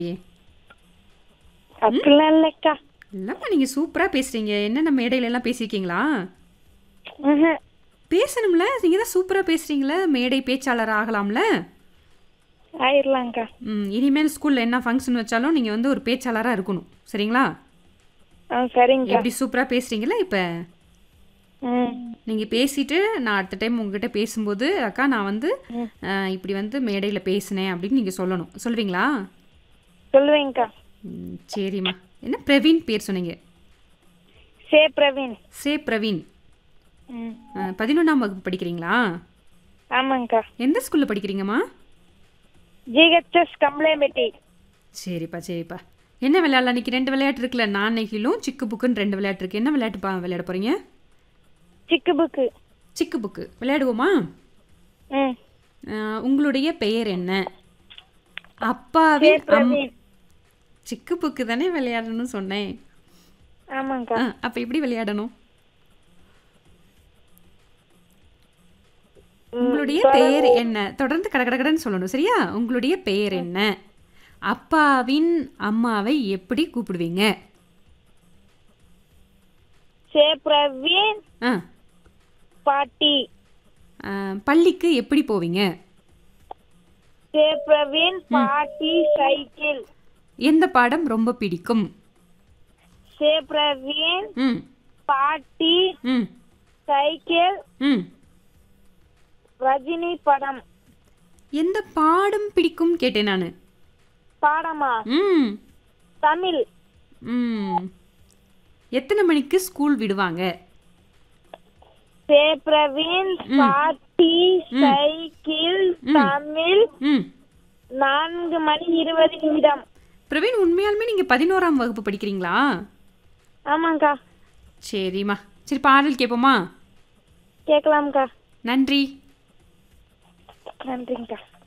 ஏ அப்படிலாம் இல்லைக்கா இல்லைம்மா நீங்கள் சூப்பராக பேசுகிறீங்க என்னென்ன மேடையில எல்லாம் பேசியிருக்கீங்களா ம்ஹும். பேசணும்ல நீங்கள் தான் சூப்பராக பேசுகிறீங்களே மேடை பேச்சாளர் ஆகலாம்ல ஆயிரலாங்க்கா ம் இனிமேல் ஸ்கூலில் என்ன ஃபங்க்ஷன் வச்சாலும் நீங்கள் வந்து ஒரு பேச்சாளராக இருக்கணும் சரிங்களா ஆ சரிங்கக்கா எப்படி சூப்பராக பேசுகிறீங்களா இப்போ ம் நீங்கள் பேசிட்டு நான் அடுத்த டைம் உங்ககிட்ட பேசும்போது அக்கா நான் வந்து அஹ், இப்படி வந்து மேடையில் பேசினேன் அப்படின்னு நீங்கள் சொல்லணும் சொல்லுவீங்களா சொல்லுவேங்க்கா ம், சரிம்மா என்ன பிரவீன் பேர் சொன்னீங்க சே பிரவீன் சே பிரவீன் ம் அஹ், பதினொன்றாம் வகுப்பு படிக்கிறீங்களா ஆமாங்க்கா எந்த ஸ்கூலில் படிக்கிறீங்கம்மா ஜிஹெச்எஸ் கம்ப்ளைமெட்டி சரிப்பா சரிப்பா என்ன விளையாடலாம் இன்னைக்கு ரெண்டு விளையாட்டு இருக்குல்ல நான் நெகிலும் சிக்கு புக்குன்னு ரெண்டு விளையாட்டு இருக்கு என்ன விளையாட்டுப்பா விளையாட போகிறீங்க சிக்கு புக்கு சிக்கு புக்கு விளையாடுவோமா ம் அஹ், உங்களுடைய பெயர் என்ன அப்பாவின் அம் பிரவீன் சிக்கு புக்கு தானே விளையாடணும்னு சொன்னேன் ஆமாங்க்கா ஆ அப்போ எப்படி விளையாடணும் உங்களுடைய பெயர் என்ன தொடர்ந்து கடகடகடன்னு சொல்லணும் சரியா உங்களுடைய பெயர் என்ன அப்பாவின் அம்மாவை எப்படி கூப்பிடுவீங்க சே பிரவீன் ஆ பாட்டி ஆ, பள்ளிக்கு எப்படி போவீங்க சே பிரவீன் பாட்டி சைக்கிள் எந்த பாடம் ரொம்ப பிடிக்கும் சே பிரவீன் ம் பாட்டி ம் சைக்கிள் ம் ரஜினி படம் எந்த பாடம் பிடிக்கும் கேட்டேன் நான் பாடமா ம் தமிழ் ம் எத்தனை மணிக்கு ஸ்கூல் விடுவாங்க சே பிரவீன் பாட்டி சைக்கிள் தமிழ் ம் நான்கு மணி இருபது நிமிடம் பிரவீன் உண்மையாலுமே நீங்கள் பதினோராம் வகுப்பு படிக்கிறீங்களா ஆமாங்க்கா சரிம்மா சரி பாடல் கேட்போமா கேட்கலாம்க்கா நன்றி நன்றிங்கக்கா